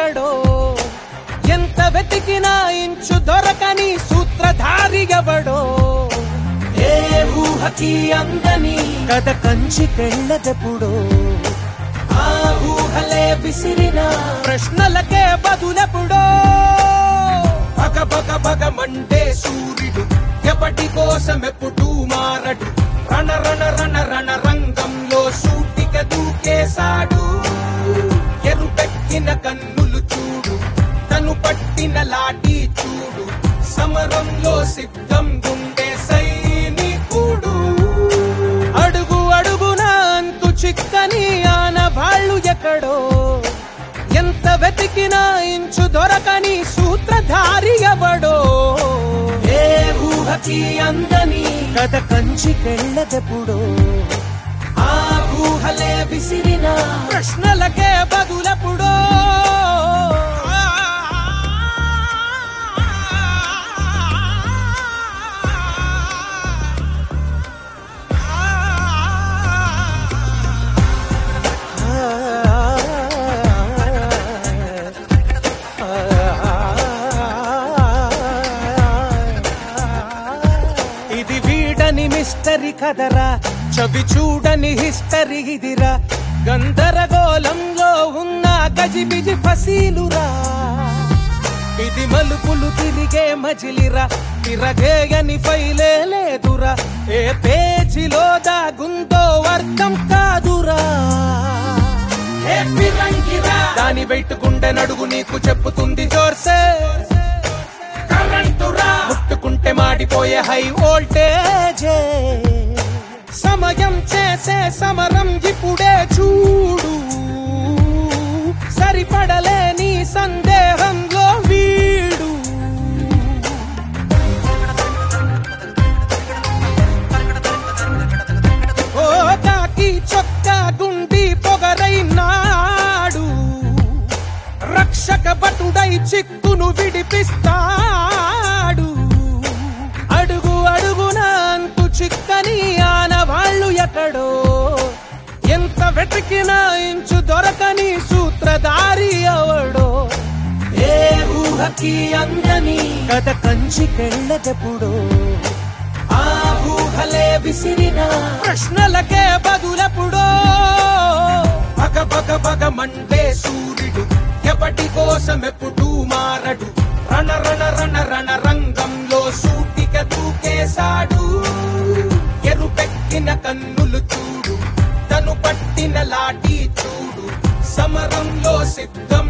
ఎక్కడో ఎంత వెతికినా ఇంచు దొరకని సూత్రధారి ఎవడో ఏ ఊహకి అందని కథ కంచికెళ్ళదెప్పుడో ఆ ఊహలే విసిరిన ప్రశ్నలకే బదులెప్పుడో పగ పగ పగమంటే సూర్యుడు ఎప్పటి కోసం ఎప్పుడు మారడు రణ రణ రణ రణ రంగంలో సూటిక దూకేశాడు ఎరుపెక్కిన కన్నులు చూడు తను పట్టిన లాఠీ చూడు సమరంలో సిద్ధం గుండె సైనికుడు అడుగు అడుగున అంతు చిక్కని ఆనవాళ్ళు ఎక్కడో ఎంత వెతికినా ఇంచు దొరకని సూత్రధారి ఎవడో ఏ ఊహకి అందని కథ కంచికెళ్ళదెప్పుడో ఆ ఊహలే విసిరిన ప్రశ్నలకే బదులెప్పుడో ఇది వీడని మిస్టరీ కదరా చవి చూడని హిస్టరీ ఇదిరా గందరగోళంలో ఉన్న గజిబిజి ఫసీలురా ఇది మలుపులు తిరిగే మజిలిరా తిరగేయని ఫైలే లేదురా ఏ పేజీలో దాగుందో అర్థం కాదురా ఏ ఫిరంగిరా దాని వెయిట్ గుండె నడుగు నీకు చెప్పుతుంది జోర్సే కరెంటురా ముట్టుకుంటే మాడిపోయే హై వోల్టేజ్ సమయం చేసే సమరం ఇప్పుడే చూడు సరిపడలేని సందేహంలో వీడు ఓ తాకి చొక్కా గుండి పొగరైనాడు రక్షక భటుడై చిక్కును విడిపిస్తాడు అడుగు అడుగున అంతు చిక్కని ఆనవాళ్ళు ఎక్కడో ఎంత వెతికినా ఇంచు దొరకని సూత్రధారి అవడో ఏ ఊహకి అందని కథ కంచికెళ్ళదెప్పుడో ఆ ఊహలే విసిరిన ప్రశ్నలకే బదులెప్పుడో పగ పగ పగ మండే సూర్యుడు ఎప్పటి కోసం ఎప్పుడు మారడు రణ రణ రణ రణ రంగంలో సూటిక దూకేశాడు ఎరుపెక్కిన కన్నులు చూడు తను పట్టిన లాఠీ చూడు సమరంలో సిద్ధం